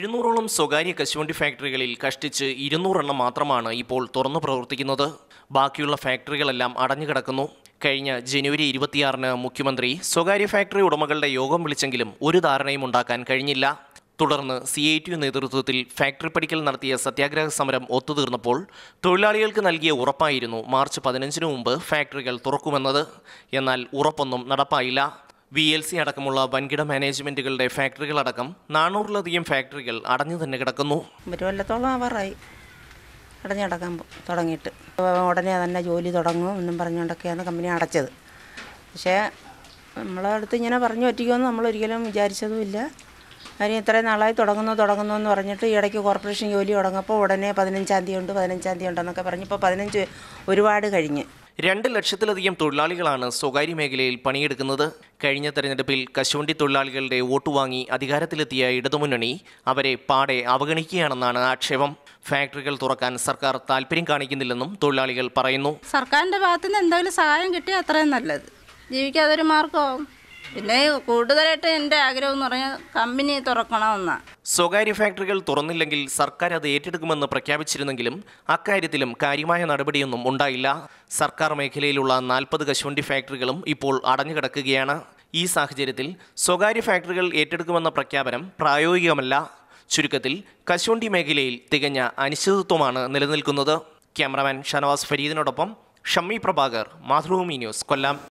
ഇരുന്നൂറോളം സ്വകാര്യ കശുവണ്ടി ഫാക്ടറികളിൽ കഷ്ടിച്ച് ഇരുന്നൂറെണ്ണം മാത്രമാണ് ഇപ്പോൾ തുറന്നു പ്രവർത്തിക്കുന്നത് ബാക്കിയുള്ള ഫാക്ടറികളെല്ലാം അടഞ്ഞുകിടക്കുന്നു കഴിഞ്ഞ ജനുവരി ഇരുപത്തിയാറിന് മുഖ്യമന്ത്രി സ്വകാര്യ ഫാക്ടറി ഉടമകളുടെ യോഗം വിളിച്ചെങ്കിലും ഒരു ധാരണയും ഉണ്ടാക്കാൻ കഴിഞ്ഞില്ല തുടർന്ന് സി ഐ ടി നേതൃത്വത്തിൽ ഫാക്ടറി പടിക്കൽ നടത്തിയ സത്യാഗ്രഹ സമരം ഒത്തുതീർന്നപ്പോൾ തൊഴിലാളികൾക്ക് നൽകിയ ഉറപ്പായിരുന്നു മാർച്ച് പതിനഞ്ചിന് മുമ്പ് ഫാക്ടറികൾ തുറക്കുമെന്നത് എന്നാൽ ഉറപ്പൊന്നും നടപ്പായില്ല വി എൽ സി അടക്കമുള്ള വൻകിട മാനേജ്മെന്റുകളുടെ ഫാക്ടറികളടക്കം നാനൂറിലധികം ഫാക്ടറികൾ അടഞ്ഞു തന്നെ കിടക്കുന്നു ഒരു കൊല്ലത്തോളം ആവാറായി അടഞ്ഞടക്കാൻ തുടങ്ങിയിട്ട് ഉടനെ തന്നെ ജോലി തുടങ്ങും എന്നും പറഞ്ഞുകൊണ്ടൊക്കെയാണ് കമ്പനി അടച്ചത് പക്ഷേ നമ്മളെ അടുത്ത് ഇങ്ങനെ പറഞ്ഞു പറ്റിക്കുമെന്ന് നമ്മൾ ഒരിക്കലും വിചാരിച്ചതുമില്ല കാര്യം ഇത്രയും നാളായി തുടങ്ങുന്നു തുടങ്ങുന്നു എന്ന് പറഞ്ഞിട്ട് ഈ ഇടയ്ക്ക് കോർപ്പറേഷൻ ജോലി തുടങ്ങപ്പോൾ ഉടനെ പതിനഞ്ചാം തീയതി ഉണ്ട് പതിനഞ്ചാം തീയതി ഉണ്ടെന്നൊക്കെ പറഞ്ഞപ്പോൾ പതിനഞ്ച് ഒരുപാട് കഴിഞ്ഞ് രണ്ട് ലക്ഷത്തിലധികം തൊഴിലാളികളാണ് സ്വകാര്യ മേഖലയിൽ പണിയെടുക്കുന്നത് കഴിഞ്ഞ തെരഞ്ഞെടുപ്പിൽ കശുവണ്ടി തൊഴിലാളികളുടെ വോട്ട് വാങ്ങി അധികാരത്തിലെത്തിയ ഇടതുമുന്നണി അവരെ പാടെ അവഗണിക്കുകയാണെന്നാണ് ആക്ഷേപം ഫാക്ടറികൾ തുറക്കാൻ സർക്കാർ താല്പര്യം കാണിക്കുന്നില്ലെന്നും തൊഴിലാളികൾ പറയുന്നു സർക്കാരിൻ്റെ ഭാഗത്തു നിന്ന് എന്തെങ്കിലും സഹായം കിട്ടിയാൽ അത്രയും നല്ലത് ജീവിക്കാതൊരു മാർഗമാവും പിന്നെ കൂടുതലായിട്ട് എൻ്റെ ആഗ്രഹം എന്ന് പറഞ്ഞാൽ കമ്പനി തുറക്കണമെന്നാണ് സ്വകാര്യ ഫാക്ടറികൾ തുറന്നില്ലെങ്കിൽ സർക്കാർ അത് ഏറ്റെടുക്കുമെന്ന് പ്രഖ്യാപിച്ചിരുന്നെങ്കിലും അക്കാര്യത്തിലും കാര്യമായ നടപടിയൊന്നും ഉണ്ടായില്ല സർക്കാർ മേഖലയിലുള്ള നാൽപ്പത് കശുവണ്ടി ഫാക്ടറികളും ഇപ്പോൾ അടഞ്ഞുകിടക്കുകയാണ് ഈ സാഹചര്യത്തിൽ സ്വകാര്യ ഫാക്ടറികൾ ഏറ്റെടുക്കുമെന്ന പ്രഖ്യാപനം പ്രായോഗികമല്ല ചുരുക്കത്തിൽ കശുവണ്ടി മേഖലയിൽ തികഞ്ഞ അനിശ്ചിതത്വമാണ് നിലനിൽക്കുന്നത് ക്യാമറാമാൻ ഷനവാസ് ഫരീദിനോടൊപ്പം ഷമ്മി പ്രഭാകർ മാതൃഭൂമി ന്യൂസ് കൊല്ലം